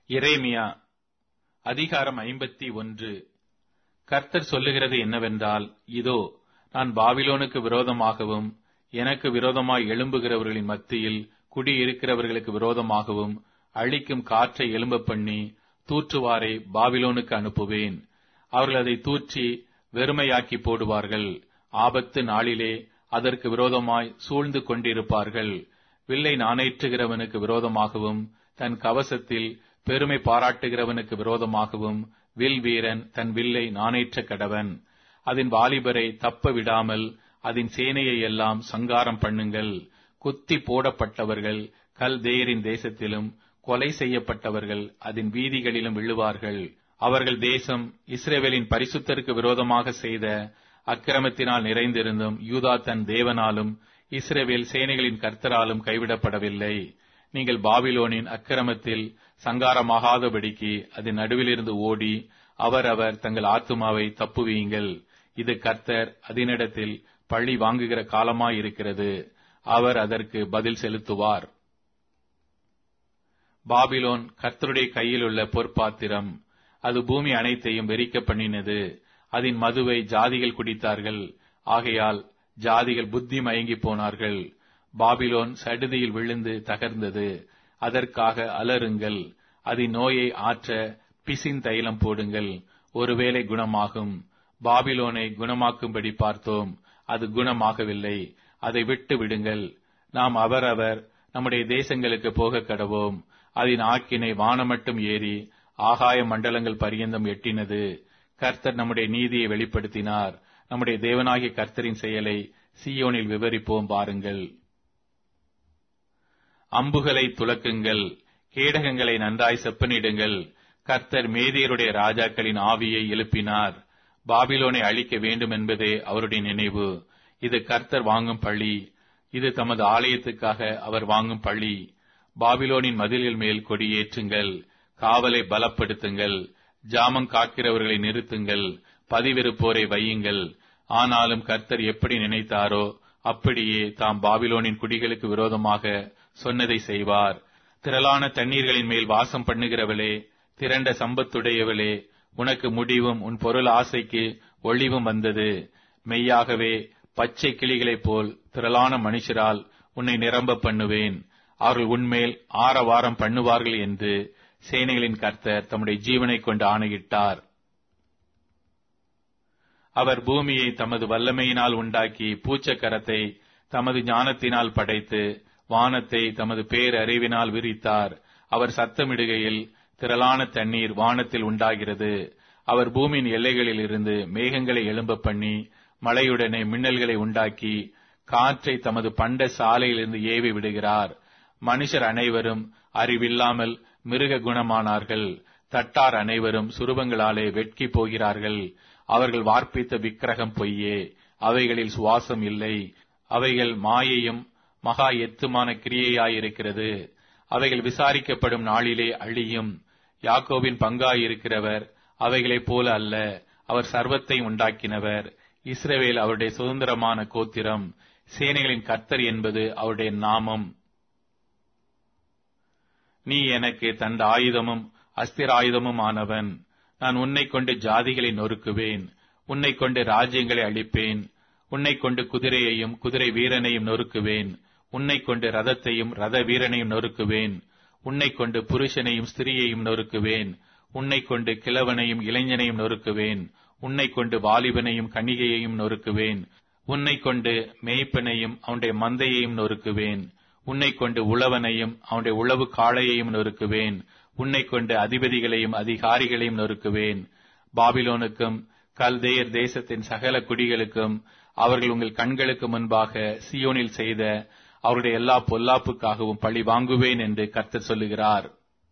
எரேமியா அதிகாரம் ஐம்பத்தி ஒன்று கர்த்தர் சொல்லுகிறது என்னவென்றால் இதோ நான் பாபிலோனுக்கு விரோதமாகவும் எனக்கு விரோதமாய் எழும்புகிறவர்களின் மத்தியில் குடியிருக்கிறவர்களுக்கு விரோதமாகவும் அழிக்கும் காற்றை எழும்ப பண்ணி தூற்றுவாரை பாபிலோனுக்கு அனுப்புவேன் அவர்கள் அதை தூற்றி வெறுமையாக்கி போடுவார்கள் ஆபத்து நாளிலே அதற்கு விரோதமாய் சூழ்ந்து கொண்டிருப்பார்கள் வில்லை நாணேற்றுகிறவனுக்கு விரோதமாகவும் தன் கவசத்தில் பெருமை பாராட்டுகிறவனுக்கு விரோதமாகவும் வில் வீரன் தன் வில்லை நாணேற்ற கடவன் அதன் வாலிபரை தப்ப விடாமல் அதன் சேனையை எல்லாம் சங்காரம் பண்ணுங்கள் குத்தி போடப்பட்டவர்கள் கல்தேயரின் தேசத்திலும் கொலை செய்யப்பட்டவர்கள் அதன் வீதிகளிலும் விழுவார்கள் அவர்கள் தேசம் இஸ்ரேவேலின் பரிசுத்தருக்கு விரோதமாக செய்த அக்கிரமத்தினால் நிறைந்திருந்தும் யூதா தன் தேவனாலும் இஸ்ரேவேல் சேனைகளின் கர்த்தராலும் கைவிடப்படவில்லை நீங்கள் பாபிலோனின் அக்கிரமத்தில் சங்காரமாகாதபடிக்கு அதன் நடுவிலிருந்து ஓடி அவரவர் தங்கள் ஆத்துமாவை தப்புவீங்கள் இது கர்த்தர் அதனிடத்தில் பழி வாங்குகிற காலமாயிருக்கிறது அவர் அதற்கு பதில் செலுத்துவார் பாபிலோன் கர்த்தருடைய கையில் உள்ள பொற்பாத்திரம் அது பூமி அனைத்தையும் வெறிக்க பண்ணினது அதன் மதுவை ஜாதிகள் குடித்தார்கள் ஆகையால் ஜாதிகள் புத்தி மயங்கி போனார்கள் பாபிலோன் சடுதியில் விழுந்து தகர்ந்தது அதற்காக அலறுங்கள் அதன் நோயை ஆற்ற பிசின் தைலம் போடுங்கள் ஒருவேளை குணமாகும் பாபிலோனை குணமாக்கும்படி பார்த்தோம் அது குணமாகவில்லை அதை விட்டு விடுங்கள் நாம் அவரவர் நம்முடைய தேசங்களுக்கு போக கடவோம் அதன் ஆக்கினை வானமட்டும் ஏறி ஆகாய மண்டலங்கள் பரியந்தம் எட்டினது கர்த்தர் நம்முடைய நீதியை வெளிப்படுத்தினார் நம்முடைய தேவனாகிய கர்த்தரின் செயலை சியோனில் விவரிப்போம் பாருங்கள் அம்புகளை துலக்குங்கள் கேடகங்களை நன்றாய் செப்பனிடுங்கள் கர்த்தர் மேதியருடைய ராஜாக்களின் ஆவியை எழுப்பினார் பாபிலோனை அழிக்க வேண்டும் என்பதே அவருடைய நினைவு இது கர்த்தர் வாங்கும் பழி இது தமது ஆலயத்துக்காக அவர் வாங்கும் பழி பாபிலோனின் மதிலில் மேல் கொடியேற்றுங்கள் காவலை பலப்படுத்துங்கள் ஜாமம் காக்கிறவர்களை நிறுத்துங்கள் பதிவிருப்போரை வையுங்கள் ஆனாலும் கர்த்தர் எப்படி நினைத்தாரோ அப்படியே தாம் பாபிலோனின் குடிகளுக்கு விரோதமாக சொன்னதை செய்வார் திரளான தண்ணீர்களின் மேல் வாசம் பண்ணுகிறவளே திரண்ட சம்பத்துடையவளே உனக்கு முடிவும் உன் பொருள் ஆசைக்கு ஒளிவும் வந்தது மெய்யாகவே பச்சை கிளிகளைப் போல் திரளான மனுஷரால் உன்னை நிரம்ப பண்ணுவேன் அவர்கள் உன்மேல் ஆரவாரம் பண்ணுவார்கள் என்று சேனைகளின் கர்த்தர் தம்முடைய ஜீவனை கொண்டு ஆணையிட்டார் அவர் பூமியை தமது வல்லமையினால் உண்டாக்கி பூச்சக்கரத்தை தமது ஞானத்தினால் படைத்து வானத்தை தமது பேரறிவினால் விரித்தார் அவர் சத்தமிடுகையில் திரளான தண்ணீர் வானத்தில் உண்டாகிறது அவர் பூமியின் எல்லைகளில் இருந்து மேகங்களை எழும்ப பண்ணி மழையுடனே மின்னல்களை உண்டாக்கி காற்றை தமது பண்ட சாலையிலிருந்து ஏவி விடுகிறார் மனுஷர் அனைவரும் அறிவில்லாமல் மிருக குணமானார்கள் தட்டார் அனைவரும் சுரூபங்களாலே வெட்கி போகிறார்கள் அவர்கள் வார்ப்பித்த விக்கிரகம் பொய்யே அவைகளில் சுவாசம் இல்லை அவைகள் மாயையும் மகா எத்துமான கிரியையாயிருக்கிறது அவைகள் விசாரிக்கப்படும் நாளிலே அழியும் யாக்கோவின் பங்காயிருக்கிறவர் அவைகளைப் போல அல்ல அவர் சர்வத்தை உண்டாக்கினவர் இஸ்ரவேல் அவருடைய சுதந்திரமான கோத்திரம் சேனைகளின் கர்த்தர் என்பது அவருடைய நாமம் நீ எனக்கு தந்த ஆயுதமும் அஸ்திராயுதமும் ஆனவன் நான் உன்னை கொண்டு ஜாதிகளை நொறுக்குவேன் உன்னை கொண்டு ராஜ்யங்களை அழிப்பேன் உன்னை கொண்டு குதிரையையும் குதிரை வீரனையும் நொறுக்குவேன் உன்னை கொண்டு ரதத்தையும் ரத வீரனையும் நொறுக்குவேன் உன்னை கொண்டு புருஷனையும் ஸ்திரீயையும் நொறுக்குவேன் உன்னை கொண்டு கிழவனையும் இளைஞனையும் நொறுக்குவேன் உன்னை கொண்டு வாலிபனையும் கன்னிகையையும் நொறுக்குவேன் உன்னை கொண்டு மேய்ப்பனையும் அவனுடைய மந்தையையும் நொறுக்குவேன் உன்னை கொண்டு உழவனையும் அவனுடைய உழவு காளையையும் நொறுக்குவேன் உன்னை கொண்டு அதிபதிகளையும் அதிகாரிகளையும் நொறுக்குவேன் பாபிலோனுக்கும் கல்தேயர் தேசத்தின் சகல குடிகளுக்கும் அவர்கள் உங்கள் கண்களுக்கு முன்பாக சியோனில் செய்த அவருடைய எல்லா பொல்லாப்புக்காகவும் பழி வாங்குவேன் என்று கர்த்தர் சொல்லுகிறார்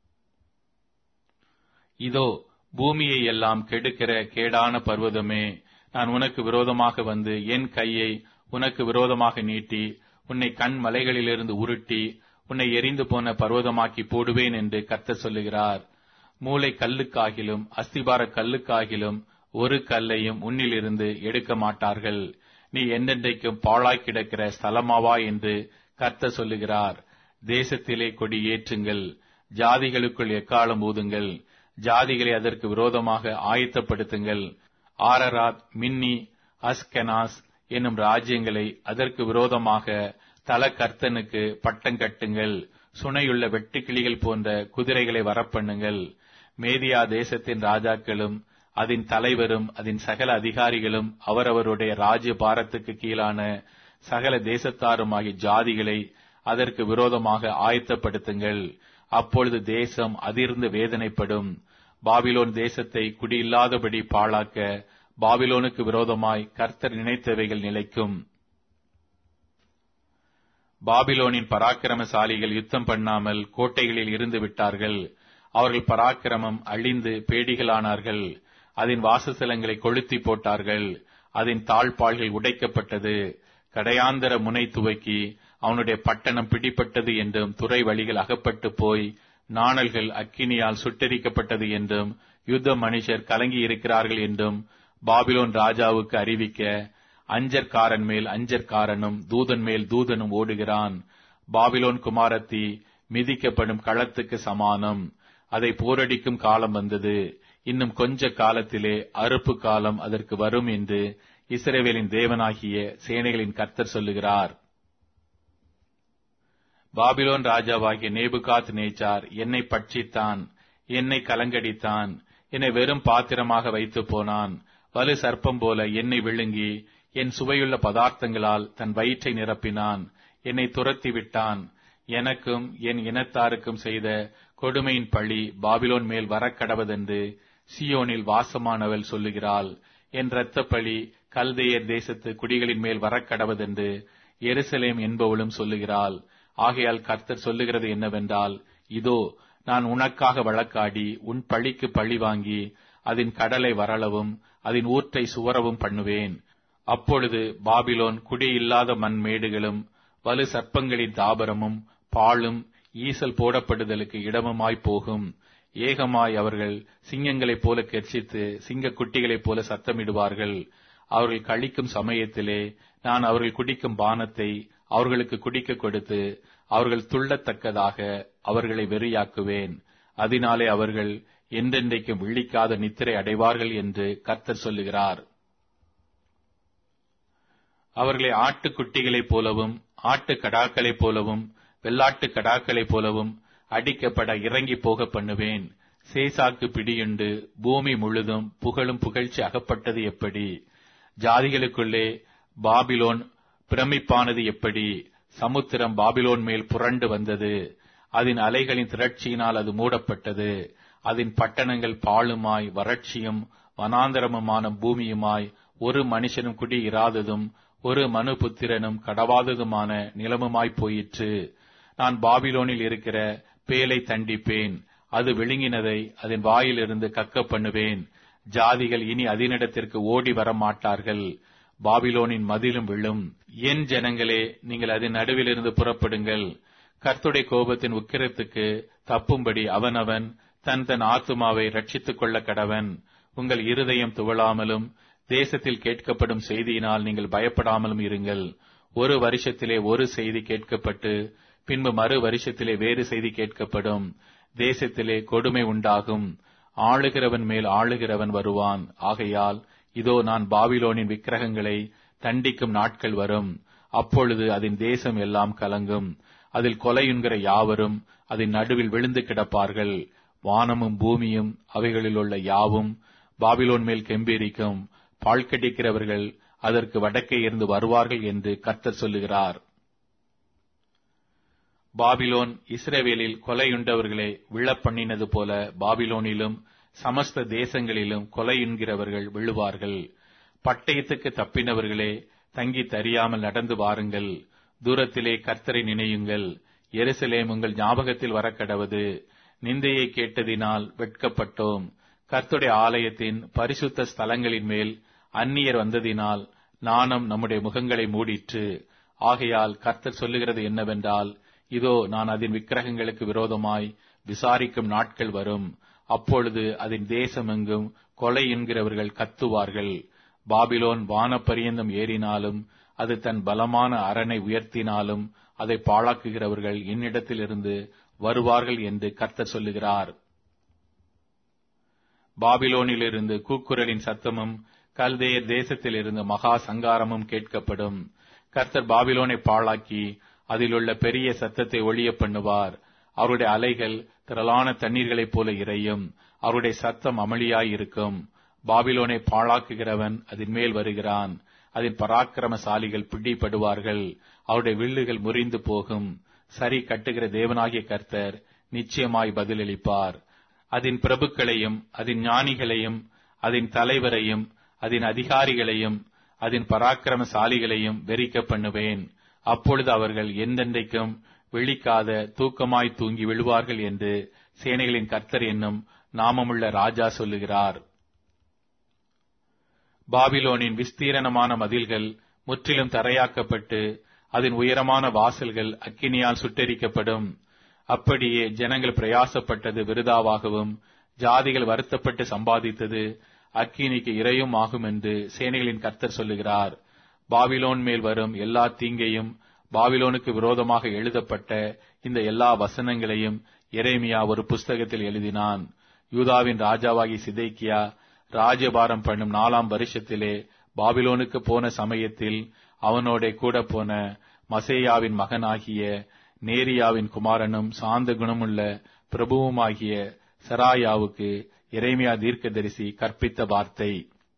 இதோ பூமியை எல்லாம் கெடுக்கிற கேடான பர்வதமே நான் உனக்கு விரோதமாக வந்து என் கையை உனக்கு விரோதமாக நீட்டி உன்னை கண் மலைகளிலிருந்து உருட்டி உன்னை எரிந்து போன பர்வதமாக்கி போடுவேன் என்று கர்த்தர் சொல்லுகிறார் மூளை கல்லுக்காகிலும் அஸ்திபார கல்லுக்காகிலும் ஒரு கல்லையும் உன்னிலிருந்து எடுக்க மாட்டார்கள் நீ என்றென்றைக்கும் பாழாய் கிடக்கிற ஸ்தலமாவா என்று கர்த்தர் சொல்லுகிறார் தேசத்திலே கொடி ஏற்றுங்கள் ஜாதிகளுக்குள் எக்காலம் ஊதுங்கள் ஜாதிகளை அதற்கு விரோதமாக ஆயத்தப்படுத்துங்கள் ஆரராத் மின்னி அஸ்கெனாஸ் என்னும் ராஜ்யங்களை அதற்கு விரோதமாக தல கர்த்தனுக்கு பட்டம் கட்டுங்கள் சுனையுள்ள வெட்டுக்கிளிகள் போன்ற குதிரைகளை வரப்பண்ணுங்கள் மேதியா தேசத்தின் ராஜாக்களும் அதன் தலைவரும் அதன் சகல அதிகாரிகளும் அவரவருடைய ராஜ்ய பாரத்துக்கு கீழான சகல தேசத்தாருமாகிய ஜாதிகளை அதற்கு விரோதமாக ஆயத்தப்படுத்துங்கள் அப்பொழுது தேசம் அதிர்ந்து வேதனைப்படும் பாபிலோன் தேசத்தை குடியில்லாதபடி பாழாக்க பாபிலோனுக்கு விரோதமாய் கர்த்தர் நினைத்தவைகள் நிலைக்கும் பாபிலோனின் பராக்கிரமசாலிகள் யுத்தம் பண்ணாமல் கோட்டைகளில் இருந்து விட்டார்கள் அவர்கள் பராக்கிரமம் அழிந்து பேடிகளானார்கள் அதன் வாசஸ்தலங்களை கொளுத்தி போட்டார்கள் அதன் தாழ்பாள்கள் உடைக்கப்பட்டது கடையாந்தர முனை துவக்கி அவனுடைய பட்டணம் பிடிப்பட்டது என்றும் துறை வழிகள் அகப்பட்டு போய் நாணல்கள் அக்கினியால் சுட்டரிக்கப்பட்டது என்றும் யுத்த மனுஷர் கலங்கி இருக்கிறார்கள் என்றும் பாபிலோன் ராஜாவுக்கு அறிவிக்க அஞ்சற்காரன் மேல் அஞ்சற்காரனும் தூதன் மேல் தூதனும் ஓடுகிறான் பாபிலோன் குமாரத்தி மிதிக்கப்படும் களத்துக்கு சமானம் அதை போரடிக்கும் காலம் வந்தது இன்னும் கொஞ்ச காலத்திலே அறுப்பு காலம் அதற்கு வரும் என்று இஸ்ரேவேலின் தேவனாகிய சேனைகளின் கர்த்தர் சொல்லுகிறார் பாபிலோன் ராஜாவாகிய நேபுகாத் நேச்சார் என்னை பட்சித்தான் என்னை கலங்கடித்தான் என்னை வெறும் பாத்திரமாக வைத்து போனான் வலு சர்ப்பம் போல என்னை விழுங்கி என் சுவையுள்ள பதார்த்தங்களால் தன் வயிற்றை நிரப்பினான் என்னை துரத்தி விட்டான் எனக்கும் என் இனத்தாருக்கும் செய்த கொடுமையின் பழி பாபிலோன் மேல் வரக்கடவதென்று சியோனில் வாசமானவள் சொல்லுகிறாள் என் இரத்த பழி கல்தேயர் தேசத்து குடிகளின் மேல் வரக்கடவதென்று எருசலேம் என்பவளும் சொல்லுகிறாள் ஆகையால் கர்த்தர் சொல்லுகிறது என்னவென்றால் இதோ நான் உனக்காக வழக்காடி உன் பழிக்கு பழி வாங்கி அதன் கடலை வரளவும் அதன் ஊற்றை சுவரவும் பண்ணுவேன் அப்பொழுது பாபிலோன் குடியில்லாத மண்மேடுகளும் வலு சர்ப்பங்களின் தாபரமும் பாழும் ஈசல் போடப்படுதலுக்கு இடமுமாய் போகும் ஏகமாய் அவர்கள் சிங்கங்களைப் போல கெர்ச்சித்து சிங்க குட்டிகளைப் போல சத்தமிடுவார்கள் அவர்கள் கழிக்கும் சமயத்திலே நான் அவர்கள் குடிக்கும் பானத்தை அவர்களுக்கு குடிக்க கொடுத்து அவர்கள் துள்ளத்தக்கதாக அவர்களை வெறியாக்குவேன் அதனாலே அவர்கள் என்றென்றைக்கும் விழிக்காத நித்திரை அடைவார்கள் என்று கர்த்தர் சொல்லுகிறார் அவர்களை ஆட்டுக்குட்டிகளைப் போலவும் ஆட்டு கடாக்களைப் போலவும் வெள்ளாட்டு கடாக்களைப் போலவும் அடிக்கப்பட இறங்கி போக பண்ணுவேன் சேசாக்கு பிடியுண்டு பூமி முழுதும் புகழும் புகழ்ச்சி அகப்பட்டது எப்படி ஜாதிகளுக்குள்ளே பாபிலோன் பிரமிப்பானது எப்படி சமுத்திரம் பாபிலோன் மேல் புரண்டு வந்தது அதன் அலைகளின் திரட்சியினால் அது மூடப்பட்டது அதன் பட்டணங்கள் பாழுமாய் வறட்சியும் வனாந்தரமுமான பூமியுமாய் ஒரு மனுஷனும் குடி இராததும் ஒரு மனு புத்திரனும் கடவாததுமான நிலமுமாய் போயிற்று நான் பாபிலோனில் இருக்கிற பேலை தண்டிப்பேன் அது விழுங்கினதை அதன் வாயிலிருந்து கக்க பண்ணுவேன் ஜாதிகள் இனி அதனிடத்திற்கு ஓடி வர மாட்டார்கள் பாபிலோனின் மதிலும் விழும் என் ஜனங்களே நீங்கள் அதன் நடுவிலிருந்து புறப்படுங்கள் கர்த்துடைய கோபத்தின் உக்கிரத்துக்கு தப்பும்படி அவனவன் தன் தன் ஆத்துமாவை ரட்சித்துக் கொள்ள கடவன் உங்கள் இருதயம் துவளாமலும் தேசத்தில் கேட்கப்படும் செய்தியினால் நீங்கள் பயப்படாமலும் இருங்கள் ஒரு வருஷத்திலே ஒரு செய்தி கேட்கப்பட்டு பின்பு மறு வருஷத்திலே வேறு செய்தி கேட்கப்படும் தேசத்திலே கொடுமை உண்டாகும் ஆளுகிறவன் மேல் ஆளுகிறவன் வருவான் ஆகையால் இதோ நான் பாபிலோனின் விக்கிரகங்களை தண்டிக்கும் நாட்கள் வரும் அப்பொழுது அதன் தேசம் எல்லாம் கலங்கும் அதில் கொலையுண்கிற யாவரும் அதன் நடுவில் விழுந்து கிடப்பார்கள் வானமும் பூமியும் அவைகளில் உள்ள யாவும் பாபிலோன் மேல் கெம்பீரிக்கும் பாழ்கடிக்கிறவர்கள் அதற்கு வடக்கே இருந்து வருவார்கள் என்று கர்த்தர் சொல்லுகிறார் பாபிலோன் இஸ்ரேவேலில் கொலையுண்டவர்களை விழப்பண்ணினது போல பாபிலோனிலும் சமஸ்த தேசங்களிலும் கொலையுண்கிறவர்கள் விழுவார்கள் பட்டயத்துக்கு தப்பினவர்களே தங்கி தறியாமல் நடந்து வாருங்கள் தூரத்திலே கர்த்தரை நினையுங்கள் எருசலேம் உங்கள் ஞாபகத்தில் வரக்கடவது நிந்தையை கேட்டதினால் வெட்கப்பட்டோம் கர்த்துடைய ஆலயத்தின் பரிசுத்த ஸ்தலங்களின் மேல் அந்நியர் வந்ததினால் நாணம் நம்முடைய முகங்களை மூடிற்று ஆகையால் கர்த்தர் சொல்லுகிறது என்னவென்றால் இதோ நான் அதன் விக்கிரகங்களுக்கு விரோதமாய் விசாரிக்கும் நாட்கள் வரும் அப்பொழுது அதன் தேசமெங்கும் கொலை என்கிறவர்கள் கத்துவார்கள் பாபிலோன் வானப்பரியந்தம் ஏறினாலும் அது தன் பலமான அரணை உயர்த்தினாலும் அதை பாழாக்குகிறவர்கள் என்னிடத்திலிருந்து வருவார்கள் என்று கர்த்தர் சொல்லுகிறார் பாபிலோனிலிருந்து கூக்குரலின் சத்தமும் கல்தேயர் தேசத்திலிருந்து மகா சங்காரமும் கேட்கப்படும் கர்த்தர் பாபிலோனை பாழாக்கி அதிலுள்ள பெரிய சத்தத்தை ஒழிய பண்ணுவார் அவருடைய அலைகள் திரளான தண்ணீர்களைப் போல இறையும் அவருடைய சத்தம் அமளியாயிருக்கும் பாபிலோனை பாழாக்குகிறவன் அதன் மேல் வருகிறான் அதன் பராக்கிரமசாலிகள் பிடிபடுவார்கள் அவருடைய வில்லுகள் முறிந்து போகும் சரி கட்டுகிற தேவனாகிய கர்த்தர் நிச்சயமாய் பதிலளிப்பார் அதன் பிரபுக்களையும் அதன் ஞானிகளையும் அதன் தலைவரையும் அதன் அதிகாரிகளையும் அதன் பராக்கிரமசாலிகளையும் வெறிக்க பண்ணுவேன் அப்பொழுது அவர்கள் எந்தெந்தைக்கும் விழிக்காத தூக்கமாய் தூங்கி விழுவார்கள் என்று சேனைகளின் கர்த்தர் என்னும் நாமமுள்ள ராஜா சொல்லுகிறார் பாபிலோனின் விஸ்தீரணமான மதில்கள் முற்றிலும் தரையாக்கப்பட்டு அதன் உயரமான வாசல்கள் அக்கினியால் சுட்டெரிக்கப்படும் அப்படியே ஜனங்கள் பிரயாசப்பட்டது விருதாவாகவும் ஜாதிகள் வருத்தப்பட்டு சம்பாதித்தது அக்கினிக்கு இரையும் ஆகும் என்று சேனைகளின் கர்த்தர் சொல்லுகிறார் பாபிலோன் மேல் வரும் எல்லா தீங்கையும் பாபிலோனுக்கு விரோதமாக எழுதப்பட்ட இந்த எல்லா வசனங்களையும் எரேமியா ஒரு புஸ்தகத்தில் எழுதினான் யூதாவின் ராஜாவாகி சிதைக்கியா ராஜபாரம் பண்ணும் நாலாம் வருஷத்திலே பாபிலோனுக்கு போன சமயத்தில் அவனோட கூட போன மசேயாவின் மகனாகிய நேரியாவின் குமாரனும் சாந்த குணமுள்ள பிரபுவுமாகிய சராயாவுக்கு எரேமியா தீர்க்கதரிசி கற்பித்த வார்த்தை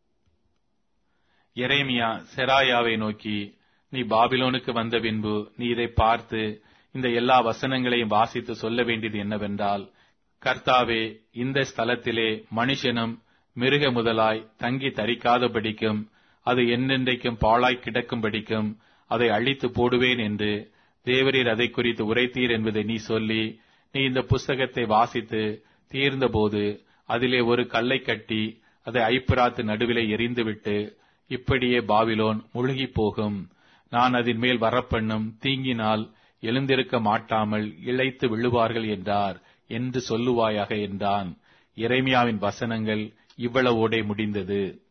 எரேமியா செராயாவை நோக்கி நீ பாபிலோனுக்கு வந்த பின்பு நீ இதை பார்த்து இந்த எல்லா வசனங்களையும் வாசித்து சொல்ல வேண்டியது என்னவென்றால் கர்த்தாவே இந்த ஸ்தலத்திலே மனுஷனும் மிருக முதலாய் தங்கி தரிக்காதபடிக்கும் அது என்னென்றைக்கும் பாழாய் கிடக்கும்படிக்கும் அதை அழித்து போடுவேன் என்று தேவரீர் அதை குறித்து உரைத்தீர் என்பதை நீ சொல்லி நீ இந்த புஸ்தகத்தை வாசித்து தீர்ந்தபோது அதிலே ஒரு கல்லை கட்டி அதை ஐப்பிராத்து நடுவிலே எரிந்துவிட்டு இப்படியே பாபிலோன் முழுகி போகும் நான் அதன் மேல் வரப்பண்ணும் தீங்கினால் எழுந்திருக்க மாட்டாமல் இழைத்து விழுவார்கள் என்றார் என்று சொல்லுவாயாக என்றான் இறைமியாவின் வசனங்கள் இவ்வளவோடே முடிந்தது